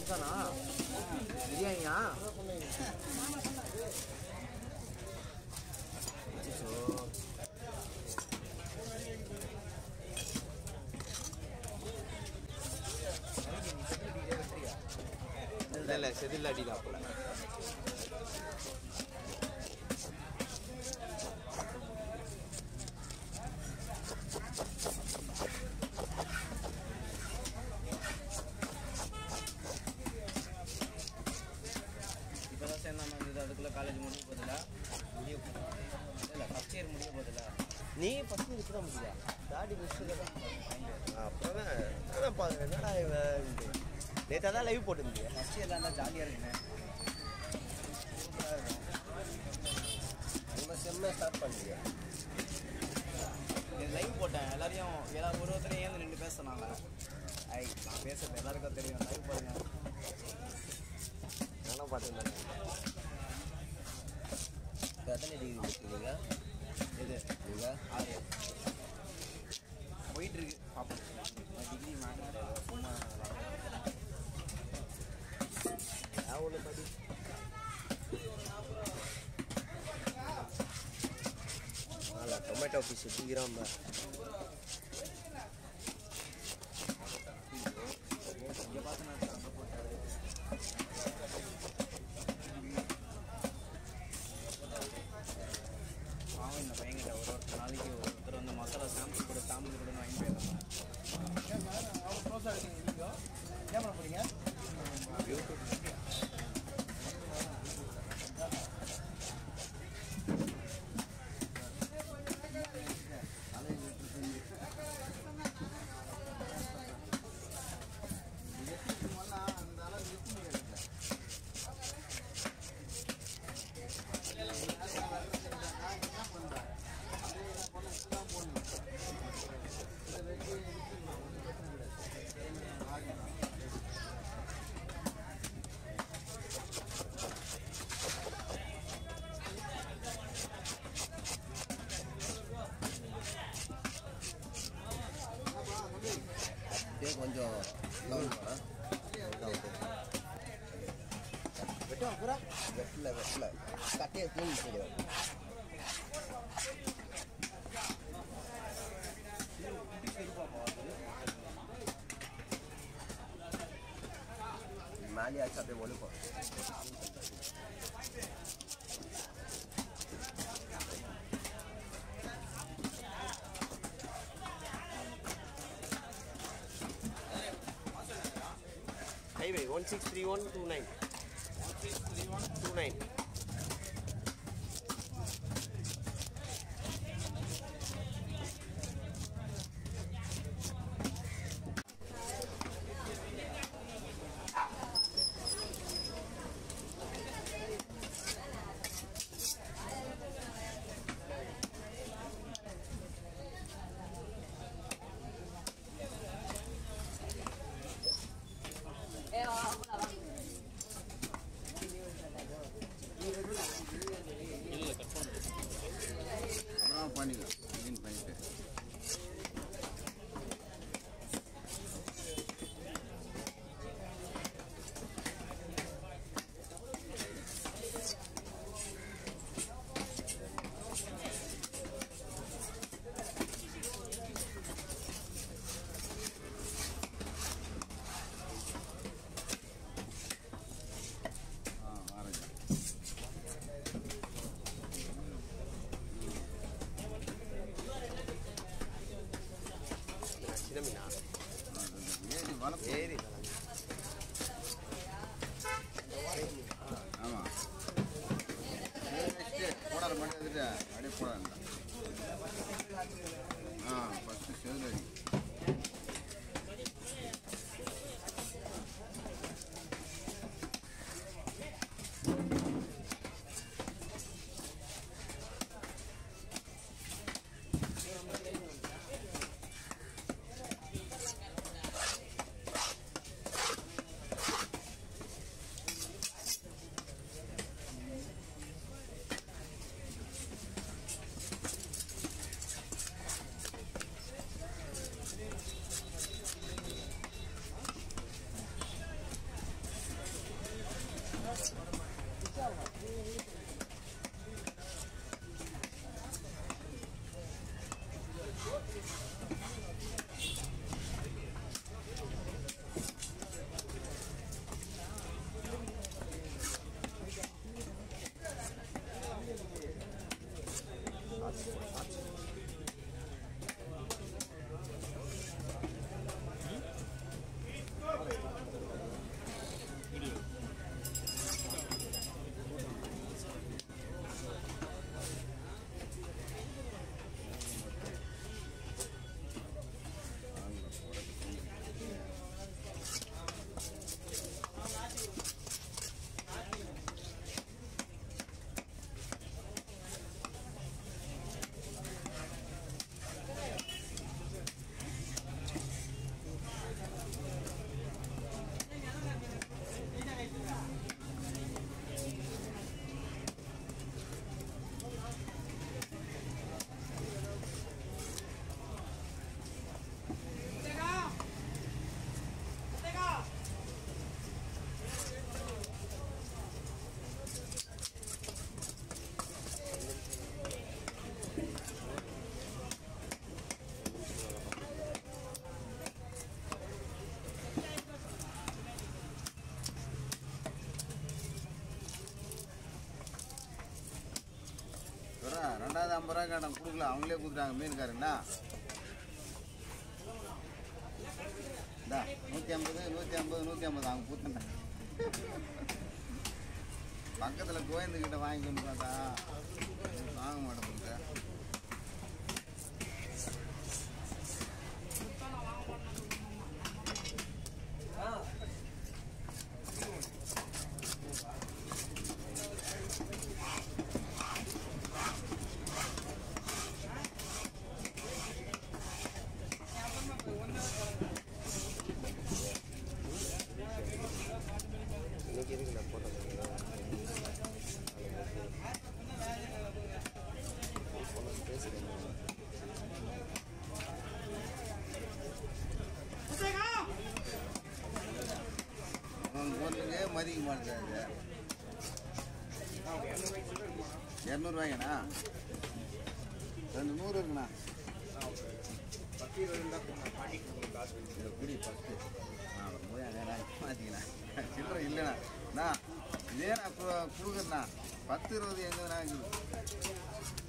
இதுதானா பிரியாணியா அச்சச்சோ. இல்ல இல்ல செதில் அடிதான் போல இப்போதான் சேர்ந்தா இருந்தது அதுக்குள்ளே காலேஜ் முடிய போதில்ல முடிய இல்லை ஃபஸ்ட் இயர் முடிய போதில்ல நீ ஃபர்ஸ்ட் விட்டுற முடியல தாடி முடிச்சது அப்புறம் தான் அதான் பாருங்க என்னடா இவன் நேற்று தான் லைவ் போட்டுருந்தீங்க ஃபஸ்ட் இயர் தான் ஜாலியாக இருக்குங்க உங்கள் செம்மை ஸ்டார்ட் பண்ணுறீங்க இது லைவ் போட்டேன் எல்லாரையும் எல்லா ஒரு ஒருத்தரையும் ஏந்து நின்று பேச சொன்னாங்க ஐ நான் பேசுறது எல்லாருக்கும் தெரியும் லைவ் பாருங்க நானும் பார்த்துருந்தேன் இப்போ எத்தனை டிகிரி முடிச்சிருக்கீங்க இது நீங்கள் ஆறு போயிட்டு இருக்கு பார்ப்போம் டிகிரி மேலே சும்மா நான் ஒன்று படி நாலு டொமேட்டோ பீஸ் தூக்கிறாம இங்கே பார்த்து நான் அங்கே போட்டாரு பாவம் இந்த பையன்கிட்ட ஒரு ஒரு நாளைக்கு ஒரு ஒருத்தர் வந்து மசாலா சாம்பிள் கூட சாம்பிள் கூட வாங்கி போயிருந்தாங்க அப்படியே கொஞ்சம் வெட்டும் அப்புறம் வெட்டில் வெட்டில் கட்டையை தூங்கி போடுவேன் மேலேயாச்சும் அப்படியே ஒழுப்போம் highway one six three one two nine two nine அப்புறம் பண்ணிக்கலாம் க்ளீன் பண்ணிட்டு ஆ வரேங்க சின்ன மீனா ஏறி வளர்ப்பு ஏரி ஆமாம் வச்சுட்டு போடாத மட்டும் எடுத்துட்டு அப்படியே போடாத ஆ ஃபஸ்ட்டு செதுலடி ஐம்பது ரூபா கேட்டேன் கொடுக்கல அவங்களே கொடுத்துட்டாங்க மீன்காரங்கண்ணா இந்தா நூற்றி ஐம்பது நூற்றி ஐம்பது நூற்றி ஐம்பது அவங்க கொடுத்துட்டேன் பக்கத்தில் கோயந்துக்கிட்ட வாங்கிக்கணும் பார்த்தா வாங்க மாட்டேங்குது இன்னைக்கு எதுக்கு நான் போட்டேன் பேசுகிறேன் அவங்க பொருளுக்கே மதிக்க மாட்டேங்குது இரநூறுவாய்ங்கண்ணா ரெண்டு நூறு இருக்குண்ணா இதை குடி ஃபஸ்ட்டு நான் அப்புறம் போய் அங்கே மாற்றிக்கண்ணா சில்லறை இல்லைண்ணா அண்ணா இதே நான் கு- கொடுக்குறேண்ணா பத்து இருபது எங்கேண்ணா இருக்குது